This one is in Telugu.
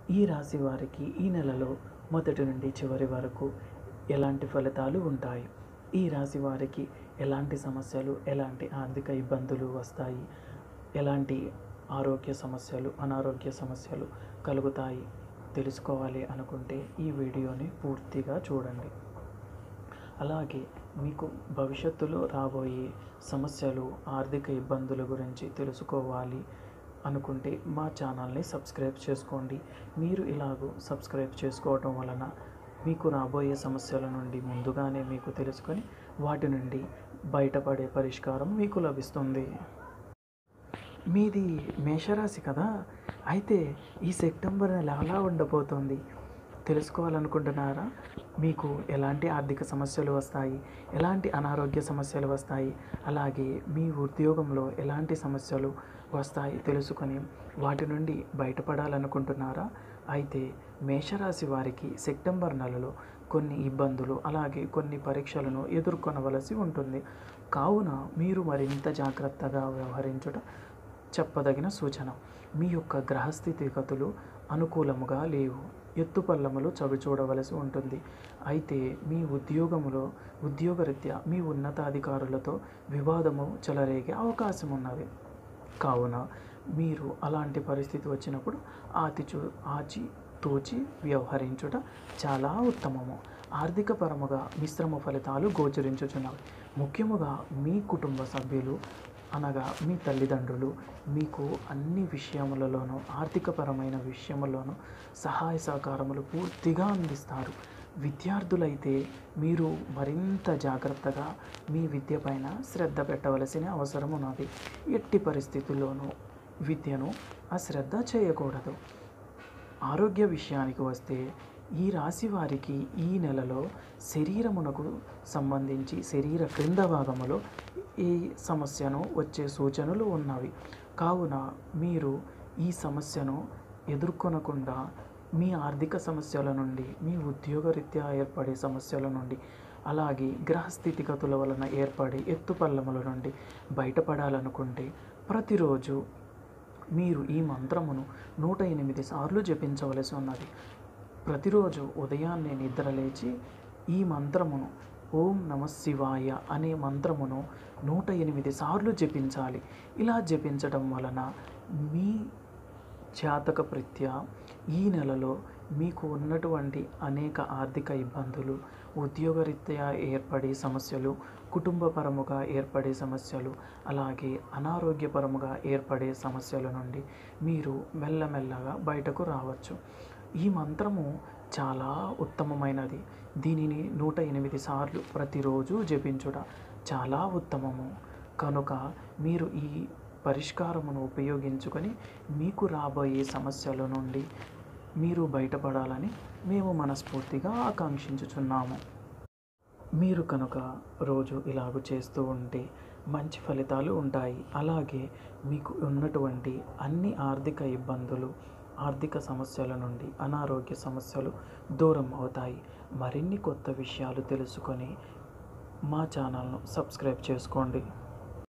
ఈ రాశి వారికి ఈ నెలలో మొదటి నుండి చివరి వరకు ఎలాంటి ఫలితాలు ఉంటాయి ఈ రాశి వారికి ఎలాంటి సమస్యలు ఎలాంటి ఆర్థిక ఇబ్బందులు వస్తాయి ఎలాంటి ఆరోగ్య సమస్యలు అనారోగ్య సమస్యలు కలుగుతాయి తెలుసుకోవాలి అనుకుంటే ఈ వీడియోని పూర్తిగా చూడండి అలాగే మీకు భవిష్యత్తులో రాబోయే సమస్యలు ఆర్థిక ఇబ్బందుల గురించి తెలుసుకోవాలి అనుకుంటే మా ఛానల్ని సబ్స్క్రైబ్ చేసుకోండి మీరు ఇలాగూ సబ్స్క్రైబ్ చేసుకోవటం వలన మీకు రాబోయే సమస్యల నుండి ముందుగానే మీకు తెలుసుకొని వాటి నుండి బయటపడే పరిష్కారం మీకు లభిస్తుంది మీది మేషరాశి కదా అయితే ఈ సెప్టెంబర్ నెల ఎలా ఉండబోతోంది తెలుసుకోవాలనుకుంటున్నారా మీకు ఎలాంటి ఆర్థిక సమస్యలు వస్తాయి ఎలాంటి అనారోగ్య సమస్యలు వస్తాయి అలాగే మీ ఉద్యోగంలో ఎలాంటి సమస్యలు వస్తాయి తెలుసుకొని వాటి నుండి బయటపడాలనుకుంటున్నారా అయితే మేషరాశి వారికి సెప్టెంబర్ నెలలో కొన్ని ఇబ్బందులు అలాగే కొన్ని పరీక్షలను ఎదుర్కొనవలసి ఉంటుంది కావున మీరు మరింత జాగ్రత్తగా వ్యవహరించుట చెప్పదగిన సూచన మీ యొక్క గ్రహస్థితిగతులు అనుకూలముగా లేవు ఎత్తుపల్లములు చవి చూడవలసి ఉంటుంది అయితే మీ ఉద్యోగములో ఉద్యోగరీత్యా మీ ఉన్నతాధికారులతో వివాదము చెలరేగే అవకాశం ఉన్నది కావున మీరు అలాంటి పరిస్థితి వచ్చినప్పుడు ఆతిచూ ఆచి తూచి వ్యవహరించుట చాలా ఉత్తమము ఆర్థిక పరముగా మిశ్రమ ఫలితాలు గోచరించుచున్నవి ముఖ్యముగా మీ కుటుంబ సభ్యులు అనగా మీ తల్లిదండ్రులు మీకు అన్ని విషయములలోనూ ఆర్థికపరమైన విషయములోనూ సహాయ సహకారములు పూర్తిగా అందిస్తారు విద్యార్థులైతే మీరు మరింత జాగ్రత్తగా మీ విద్య పైన శ్రద్ధ పెట్టవలసిన అవసరం ఉన్నది ఎట్టి పరిస్థితుల్లోనూ విద్యను అశ్రద్ధ చేయకూడదు ఆరోగ్య విషయానికి వస్తే ఈ రాశి వారికి ఈ నెలలో శరీరమునకు సంబంధించి శరీర క్రింద భాగములో ఈ సమస్యను వచ్చే సూచనలు ఉన్నవి కావున మీరు ఈ సమస్యను ఎదుర్కొనకుండా మీ ఆర్థిక సమస్యల నుండి మీ ఉద్యోగరీత్యా ఏర్పడే సమస్యల నుండి అలాగే గ్రహ స్థితిగతుల వలన ఏర్పడే ఎత్తుపల్లముల నుండి బయటపడాలనుకుంటే ప్రతిరోజు మీరు ఈ మంత్రమును నూట ఎనిమిది సార్లు జపించవలసి ఉన్నది ప్రతిరోజు ఉదయాన్నే నిద్రలేచి ఈ మంత్రమును ఓం నమ శివాయ అనే మంత్రమును నూట ఎనిమిది సార్లు జపించాలి ఇలా జపించడం వలన మీ జాతక ప్రత్యా ఈ నెలలో మీకు ఉన్నటువంటి అనేక ఆర్థిక ఇబ్బందులు ఉద్యోగరీత్యా ఏర్పడే సమస్యలు కుటుంబపరముగా ఏర్పడే సమస్యలు అలాగే అనారోగ్యపరముగా ఏర్పడే సమస్యల నుండి మీరు మెల్లమెల్లగా బయటకు రావచ్చు ఈ మంత్రము చాలా ఉత్తమమైనది దీనిని నూట ఎనిమిది సార్లు ప్రతిరోజు జపించుట చాలా ఉత్తమము కనుక మీరు ఈ పరిష్కారమును ఉపయోగించుకొని మీకు రాబోయే సమస్యల నుండి మీరు బయటపడాలని మేము మనస్ఫూర్తిగా ఆకాంక్షించుచున్నాము మీరు కనుక రోజు ఇలాగ చేస్తూ ఉంటే మంచి ఫలితాలు ఉంటాయి అలాగే మీకు ఉన్నటువంటి అన్ని ఆర్థిక ఇబ్బందులు ఆర్థిక సమస్యల నుండి అనారోగ్య సమస్యలు దూరం అవుతాయి మరిన్ని కొత్త విషయాలు తెలుసుకొని మా ఛానల్ను సబ్స్క్రైబ్ చేసుకోండి